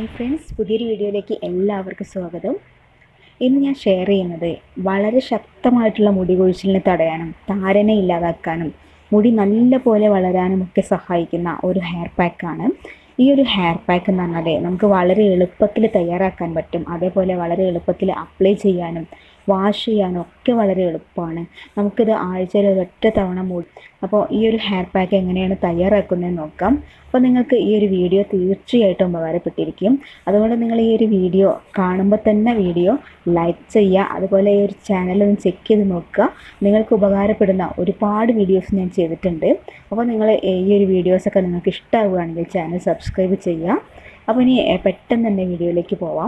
hi friends പുതിയൊരു വീഡിയോയിലേക്ക് എല്ലാവർക്കും സ്വാഗതം ഇന്ന് ഞാൻ ഷെയർ ചെയ്യുന്നത് വളരെ ശക്തമായിട്ടുള്ള മുടി കൊഴിച്ചിലിനെ തടയാനും താരനെ ഇല്ലാതാക്കാനും മുടി നല്ല പോലെ വളരാനും ഒക്കെ സഹായിക്കുന്ന ഒരു ഹെയർ പാക്കാണ് ഈ ഒരു ഹെയർ പാക്ക് എന്ന് പറഞ്ഞാൽ നമുക്ക് വളരെ എളുപ്പത്തിൽ തയ്യാറാക്കാൻ പറ്റും അതേപോലെ വളരെ എളുപ്പത്തിൽ അപ്ലൈ ചെയ്യാനും വാഷ് ചെയ്യാനും ഒക്കെ വളരെ എളുപ്പമാണ് നമുക്കിത് ആഴ്ചയിൽ ഒരൊറ്റ തവണ മൂടി അപ്പോൾ ഈ ഒരു ഹെയർ പാക്ക് എങ്ങനെയാണ് തയ്യാറാക്കുന്നതെന്ന് നോക്കാം അപ്പോൾ നിങ്ങൾക്ക് ഈ ഒരു വീഡിയോ തീർച്ചയായിട്ടും ഉപകാരപ്പെട്ടിരിക്കും അതുകൊണ്ട് നിങ്ങൾ ഈ ഒരു വീഡിയോ കാണുമ്പോൾ തന്നെ വീഡിയോ ലൈക്ക് ചെയ്യുക അതുപോലെ ഈ ഒരു ചാനൽ ഒന്ന് ചെക്ക് ചെയ്ത് നോക്കുക നിങ്ങൾക്ക് ഉപകാരപ്പെടുന്ന ഒരുപാട് വീഡിയോസ് ഞാൻ ചെയ്തിട്ടുണ്ട് അപ്പോൾ നിങ്ങൾ ഈ ഒരു വീഡിയോസൊക്കെ നിങ്ങൾക്ക് ഇഷ്ടമാവുകയാണെങ്കിൽ ചാനൽ സബ്സ്ക്രൈബ് ചെയ്യുക അപ്പോൾ ഇനി എ, പെട്ടെന്ന് തന്നെ വീഡിയോയിലേക്ക് പോവാം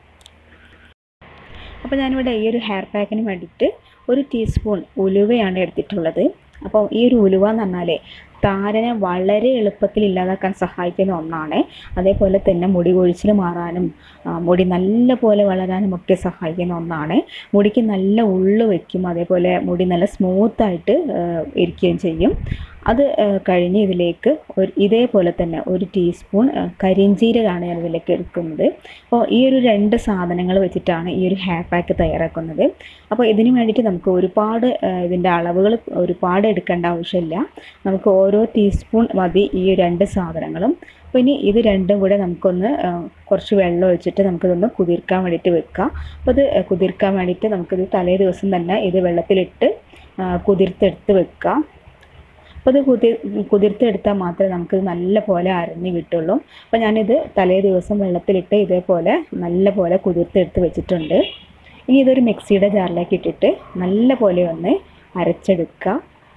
അപ്പോൾ ഞാനിവിടെ ഈ ഒരു ഹെയർ പാക്കിന് വേണ്ടിയിട്ട് ഒരു ടീസ്പൂൺ ഉലുവയാണ് എടുത്തിട്ടുള്ളത് അപ്പോൾ ഈ ഒരു ഉലുവ എന്ന് പറഞ്ഞാൽ താരനെ വളരെ എളുപ്പത്തിൽ ഇല്ലാതാക്കാൻ സഹായിക്കുന്ന ഒന്നാണ് അതേപോലെ തന്നെ മുടി കൊഴിച്ചിൽ മാറാനും ആ, മുടി നല്ല പോലെ വളരാനും ഒക്കെ സഹായിക്കുന്ന ഒന്നാണ് മുടിക്ക് നല്ല ഉള്ളു വയ്ക്കും അതേപോലെ മുടി നല്ല സ്മൂത്തായിട്ട് ഇരിക്കുകയും ചെയ്യും അത് ആ, കഴിഞ്ഞ് ഇതിലേക്ക് ഒരു ഇതേപോലെ തന്നെ ഒരു ടീസ്പൂൺ ആ, കരിഞ്ജീരകമാണ് ഞാൻ ഇതിലേക്ക് എടുക്കുന്നത് അപ്പോൾ ഈ ഒരു രണ്ട് സാധനങ്ങൾ വെച്ചിട്ടാണ് ഈ ഒരു ഹെയർ പാക്ക് തയ്യാറാക്കുന്നത് അപ്പോൾ ഇതിന് വേണ്ടിയിട്ട് നമുക്ക് ഒരുപാട് ആ, ഇതിൻ്റെ അളവുകൾ ഒരുപാട് എടുക്കേണ്ട ആവശ്യമില്ല നമുക്ക് ഓരോ ടീസ്പൂൺ മതി ഈ രണ്ട് സാധനങ്ങളും അപ്പോൾ ഇനി ഇത് രണ്ടും കൂടെ നമുക്കൊന്ന് ആ, കുറച്ച് വെള്ളം ഒഴിച്ചിട്ട് നമുക്കിതൊന്ന് കുതിർക്കാൻ വേണ്ടിയിട്ട് വെക്കാം അപ്പോൾ ഇത് കുതിർക്കാൻ വേണ്ടിയിട്ട് നമുക്കിത് തലേ ദിവസം തന്നെ ഇത് വെള്ളത്തിലിട്ട് ആ, കുതിർത്തെടുത്ത് വെക്കാം അപ്പോൾ ഇത് കുതിർ കുതിർത്തെടുത്താൽ മാത്രമേ നമുക്കിത് നല്ല പോലെ അരഞ്ഞ് കിട്ടുള്ളൂ അപ്പോൾ ഞാനിത് തലേ ദിവസം വെള്ളത്തിലിട്ട് ഇതേപോലെ നല്ല പോലെ കുതിർത്തെടുത്ത് വെച്ചിട്ടുണ്ട് ഇനി ഇതൊരു മിക്സിയുടെ ജാറിലേക്ക് ഇട്ടിട്ട് നല്ല പോലെ ഒന്ന് അരച്ചെടുക്കുക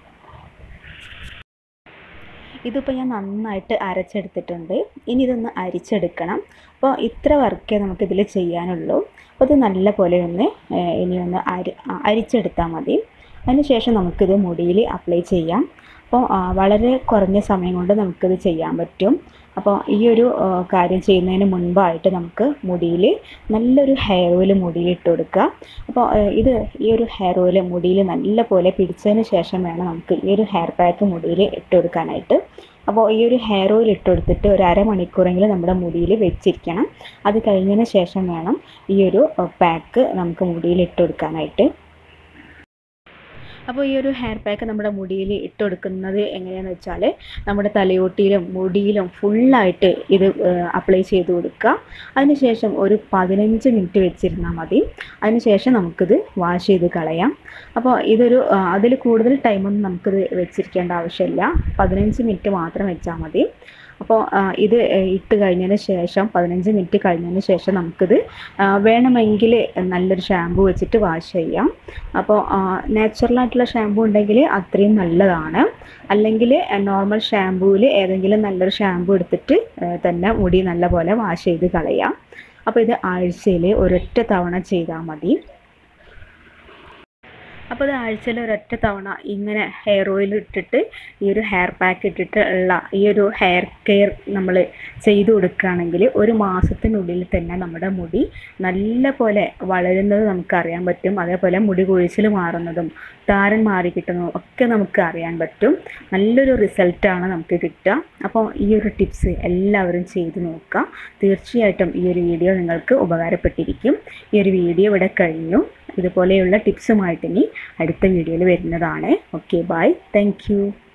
ഇതിപ്പോൾ ഞാൻ നന്നായിട്ട് അരച്ചെടുത്തിട്ടുണ്ട് ഇനി ഇതൊന്ന് അരിച്ചെടുക്കണം അപ്പോൾ ഇത്ര വർക്കേ നമുക്കിതിൽ ചെയ്യാനുള്ളൂ അപ്പോൾ ഇത് നല്ല പോലെ ഒന്ന് ഏഹ്, ഇനി ഒന്ന് അരി ആ, അരിച്ചെടുത്താൽ മതി അതിനുശേഷം നമുക്കിത് മുടിയിൽ അപ്ലൈ ചെയ്യാം അപ്പോൾ ആ, വളരെ കുറഞ്ഞ സമയം കൊണ്ട് നമുക്കിത് ചെയ്യാൻ പറ്റും അപ്പോൾ ഈ ഒരു ആ, കാര്യം ചെയ്യുന്നതിന് മുൻപായിട്ട് നമുക്ക് മുടിയിൽ നല്ലൊരു ഹെയർ ഓയിൽ മുടിയിൽ ഇട്ട് കൊടുക്കുക അപ്പോൾ ആ, ഇത് ഈ ഒരു ഹെയർ ഓയിൽ മുടിയിൽ നല്ല പോലെ പിടിച്ചതിന് ശേഷം വേണം നമുക്ക് ഈ ഒരു ഹെയർ പാക്ക് മുടിയിൽ ഇട്ട് കൊടുക്കാനായിട്ട് അപ്പോൾ ഈ ഒരു ഹെയർ ഓയിൽ ഇട്ട് കൊടുത്തിട്ട് ഒരു അരമണിക്കൂറെങ്കിലും നമ്മുടെ മുടിയിൽ വെച്ചിരിക്കണം അത് കഴിഞ്ഞതിന് ശേഷം വേണം ഈ ഒരു പാക്ക് നമുക്ക് മുടിയിൽ ഇട്ട് കൊടുക്കാനായിട്ട് അപ്പോൾ ഈ ഒരു ഹെയർ പാക്ക് നമ്മുടെ മുടിയിൽ ഇട്ട് കൊടുക്കുന്നത് എങ്ങനെയാണെന്ന് വെച്ചാൽ നമ്മുടെ തലയോട്ടിയിലും മുടിയിലും ഫുള്ളായിട്ട് ഇത് അപ്ലൈ ചെയ്ത് കൊടുക്കുക അതിനുശേഷം ഒരു പതിനഞ്ച് മിനിറ്റ് വെച്ചിരുന്നാൽ മതി അതിനുശേഷം നമുക്കിത് വാഷ് ചെയ്ത് കളയാം അപ്പോൾ ഇതൊരു അതിൽ കൂടുതൽ ടൈമൊന്നും നമുക്കിത് വെച്ചിരിക്കേണ്ട ആവശ്യമില്ല പതിനഞ്ച് മിനിറ്റ് മാത്രം വെച്ചാൽ മതി അപ്പോൾ ആ, ഇത് ഇട്ട് കഴിഞ്ഞതിന് ശേഷം പതിനഞ്ച് മിനിറ്റ് കഴിഞ്ഞതിന് ശേഷം നമുക്കിത് ആ, വേണമെങ്കിൽ നല്ലൊരു ഷാമ്പു വെച്ചിട്ട് വാഷ് ചെയ്യാം അപ്പോൾ നാച്ചുറലായിട്ടുള്ള ഷാമ്പു ഉണ്ടെങ്കിൽ അത്രയും നല്ലതാണ് അല്ലെങ്കിൽ നോർമൽ ഷാമ്പൂവിൽ ഏതെങ്കിലും നല്ലൊരു ഷാമ്പു എടുത്തിട്ട് ആ, തന്നെ മുടി നല്ലപോലെ വാഷ് ചെയ്ത് കളയാം അപ്പോൾ ഇത് ആഴ്ചയിൽ ഒരൊറ്റ തവണ ചെയ്താൽ മതി അപ്പോൾ ഇത് ആഴ്ചയിൽ ഒരൊറ്റ തവണ ഇങ്ങനെ ഹെയർ ഓയിൽ ഇട്ടിട്ട് ഈ ഒരു ഹെയർ പാക്ക് ഇട്ടിട്ട് ഉള്ള ഈ ഒരു ഹെയർ കെയർ നമ്മൾ ചെയ്തു കൊടുക്കുകയാണെങ്കിൽ ഒരു മാസത്തിനുള്ളിൽ തന്നെ നമ്മുടെ മുടി നല്ല പോലെ വളരുന്നത് നമുക്കറിയാൻ പറ്റും അതേപോലെ മുടി കൊഴിച്ചിൽ മാറുന്നതും താരൻ മാറി കിട്ടുന്നതും ഒക്കെ നമുക്ക് അറിയാൻ പറ്റും നല്ലൊരു റിസൾട്ടാണ് നമുക്ക് കിട്ടുക അപ്പോൾ ഈ ഒരു ടിപ്സ് എല്ലാവരും ചെയ്ത് നോക്കുക തീർച്ചയായിട്ടും ഈ ഒരു വീഡിയോ നിങ്ങൾക്ക് ഉപകാരപ്പെട്ടിരിക്കും ഈ ഒരു വീഡിയോ ഇവിടെ കഴിഞ്ഞു ഇതുപോലെയുള്ള ടിപ്സുമായിട്ട് ഇനി അടുത്ത വീഡിയോയിൽ വരുന്നതാണ് ഓക്കെ ബൈ താങ്ക്